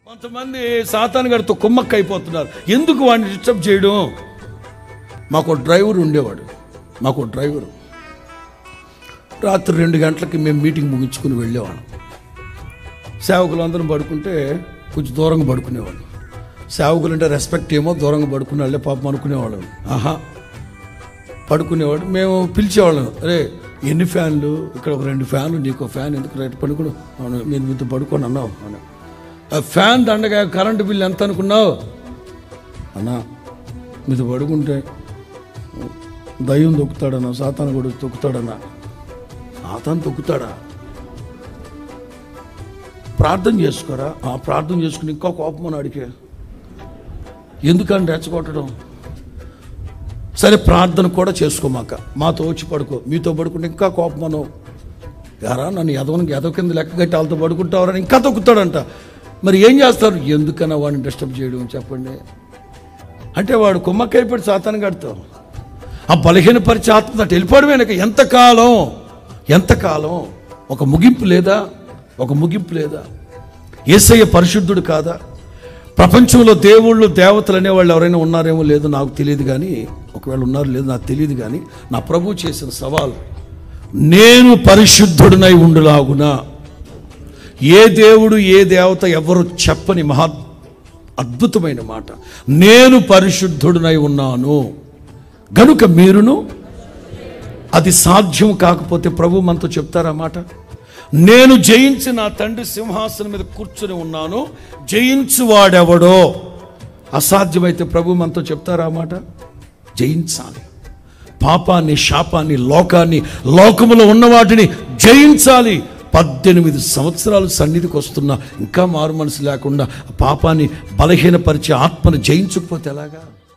కొంతమంది సాతాన్ గారితో కుమ్మక్క అయిపోతున్నారు ఎందుకు వాడిని డిస్టర్బ్ చేయడం మాకు డ్రైవర్ ఉండేవాడు మాకు డ్రైవర్ రాత్రి రెండు గంటలకి మేము మీటింగ్ ముగించుకుని వెళ్ళేవాళ్ళం సేవకులు అందరం పడుకుంటే కొంచెం దూరంగా పడుకునేవాళ్ళు సేవకులు అంటే రెస్పెక్ట్ ఏమో దూరంగా పడుకునే వాళ్ళే పాపం అనుకునేవాళ్ళం ఆహా పడుకునేవాడు మేము పిలిచేవాళ్ళం అరే ఎన్ని ఫ్యాన్లు ఇక్కడ ఒక రెండు ఫ్యాన్లు నీకు ఒక ఫ్యాన్ ఎందుకు రేటు పడుకోడు అవును మీరు మీతో పడుకొని అన్నావు అన్నా ఆ ఫ్యాన్ దండగా కరెంటు బిల్ ఎంత అనుకున్నావు అన్నా మీతో పడుకుంటే దయ్యం తొక్కుతాడన్నా సాతాను కూడా తొక్కుతాడన్నా సాతాను తొక్కుతాడా ప్రార్థన చేసుకోరా ఆ ప్రార్థన చేసుకుని ఇంకా కోపం అని అడిగే ఎందుకని రెచ్చగొట్టడం సరే ప్రార్థన కూడా చేసుకోమాక మాతో వచ్చి పడుకో మీతో పడుకుంటే ఇంకా కోపం అనవు యారా నన్ను ఎదవనికి ఎదవ కింద లెక్క కట్టి వాళ్ళతో పడుకుంటావరని ఇంకా తొక్కుతాడంట మరి ఏం చేస్తారు ఎందుకన్నా వాడిని డిస్టర్బ్ చేయడం చెప్పండి అంటే వాడు కుమ్మక్కైపోయి సాతాను కడతాం ఆ బలహీనపరిచే ఆత్మ అటు వెళ్ళిపోవడం వెనక ఎంతకాలం ఎంతకాలం ఒక ముగింపు లేదా ఒక ముగింపు లేదా ఏసయ్య పరిశుద్ధుడు కాదా ప్రపంచంలో దేవుళ్ళు దేవతలు అనేవాళ్ళు ఎవరైనా ఉన్నారేమో లేదో నాకు తెలియదు కానీ ఒకవేళ ఉన్నారు లేదు నాకు తెలియదు కానీ నా ప్రభు చేసిన సవాల్ నేను పరిశుద్ధుడినై ఉండులాగునా ఏ దేవుడు ఏ దేవత ఎవరు చెప్పని మహా అద్భుతమైన మాట నేను పరిశుద్ధుడినై ఉన్నాను గనుక మీరును అది సాధ్యం కాకపోతే ప్రభు మనతో చెప్తారా మాట నేను జయించి నా తండ్రి సింహాసనం మీద కూర్చుని ఉన్నాను జయించువాడెవడో అసాధ్యమైతే ప్రభు మనతో చెప్తారా మాట జయించాలి పాపాన్ని శాపాన్ని లోకాన్ని లోకములో ఉన్న వాటిని జయించాలి పద్దెనిమిది సంవత్సరాలు సన్నిధికి వస్తున్నా ఇంకా మారు మనసు లేకుండా ఆ పాపాన్ని బలహీనపరిచే ఆత్మను జయించకపోతే ఎలాగా